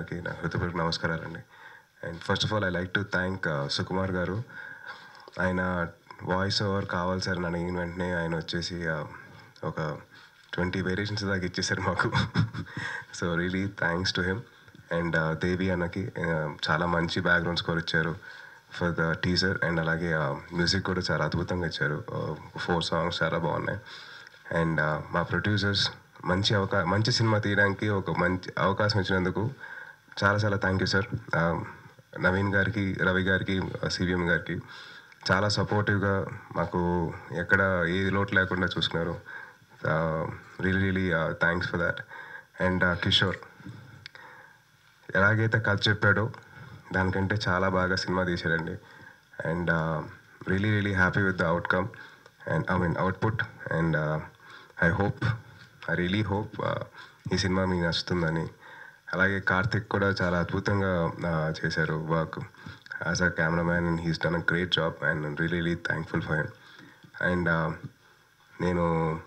అందరికీ నా హృదయపూర్వక నమస్కారాలండి and first of all I like to thank Sukumar garu ఆయన వాయిస్ ఓవర్ కావాలి సార్ నన్ను అడిగిన వెంటనే ఆయన వచ్చేసి uh, ఒక ట్వంటీ వేరియేషన్స్ దాకా ఇచ్చేసారు మాకు so really thanks to him and Devi అన్నకి uh, చాలా మంచి బ్యాక్గ్రౌండ్ స్కోర్ ఇచ్చారు ఫర్ ద టీజర్ అండ్ అలాగే మ్యూజిక్ కూడా చాలా అద్భుతంగా ఇచ్చారు ఫోర్ సాంగ్స్ చాలా బాగున్నాయి అండ్ మా ప్రొడ్యూసర్స్ మంచి అవకా మంచి సినిమా తీయడానికి ఒక మంచి అవకాశం ఇచ్చినందుకు చాలా చాలా థ్యాంక్ యూ సార్ నవీన్ గారికి రవి గారికి సివిఎం గారికి చాలా సపోర్టివ్గా మాకు ఎక్కడ ఏ లోటు లేకుండా చూసుకున్నారు really really thanks for that and Kishore ఎలాగైతే కథ చెప్పాడో దానికంటే చాలా బాగా సినిమా తీశాడండి and really really happy with the outcome and I mean output and I hope I really hope ఈ సినిమా మీకు నచ్చుతుందని అలాగే కార్తిక్ కూడా చాలా అద్భుతంగా uh, చేశారు work as a cameraman and he's done a great job and really really thankful for him and నేను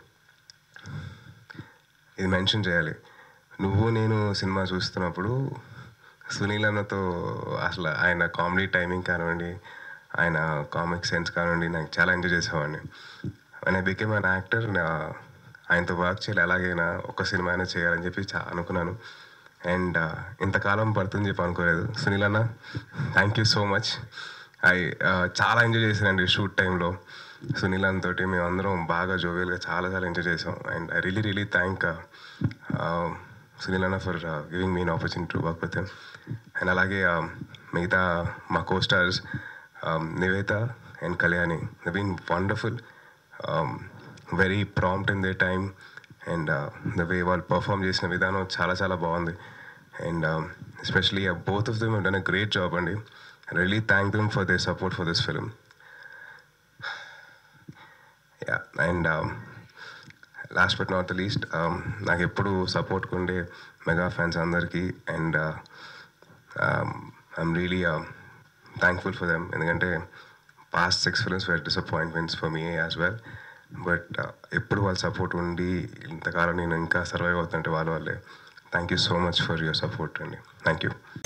ఇది మెన్షన్ చేయాలి నువ్వు నేను సినిమా చూస్తున్నప్పుడు సునీల్ అన్నతో అసలు ఆయన కామెడీ టైమింగ్ కానివ్వండి ఆయన కామిక్ సెన్స్ కానివ్వండి నాకు చాలా ఎంజాయ్ చేసేవాడిని ఆయన బికేమ్ అన్ యాక్టర్ ఆయనతో వర్క్ చేయాలి ఎలాగైనా ఒక సినిమా అయినా చేయాలని చెప్పి చా అనుకున్నాను అండ్ ఇంతకాలం పడుతుంది చెప్పి అనుకోలేదు సునీల్ అన్న thank you so much I చాలా ఎంజాయ్ చేశానండి షూట్ టైంలో సునీల్ అన్న తోటి మేము అందరం బాగా జోవియల్గా చాలా చాలా ఎంజాయ్ చేసాం and I really really thank Sunil అన్న for giving mean opportunity to work with him and అలాగే uh, మిగతా మా co stars Niveda and Kalyani the been wonderful very prompt in the time and the way వాళ్ళు పర్ఫామ్ చేసిన విధానం చాలా చాలా బాగుంది and especially both of them done a great job అండి really thank them for the support for this film yeah and last but not the least నాకు ఎప్పుడు support ఉండే మెగా ఫ్యాన్స్ అందరికీ and I'm really thankful for them ఎందుకంటే past six films were disappointments for me as well but ఎప్పుడు వాళ్ళ support ఉండి ఇంతకాలం నేను ఇంకా సర్వైవ్ అవుతుంటే వాళ్ళ వాళ్ళే thank you so much for your support అండి థ్యాంక్ యూ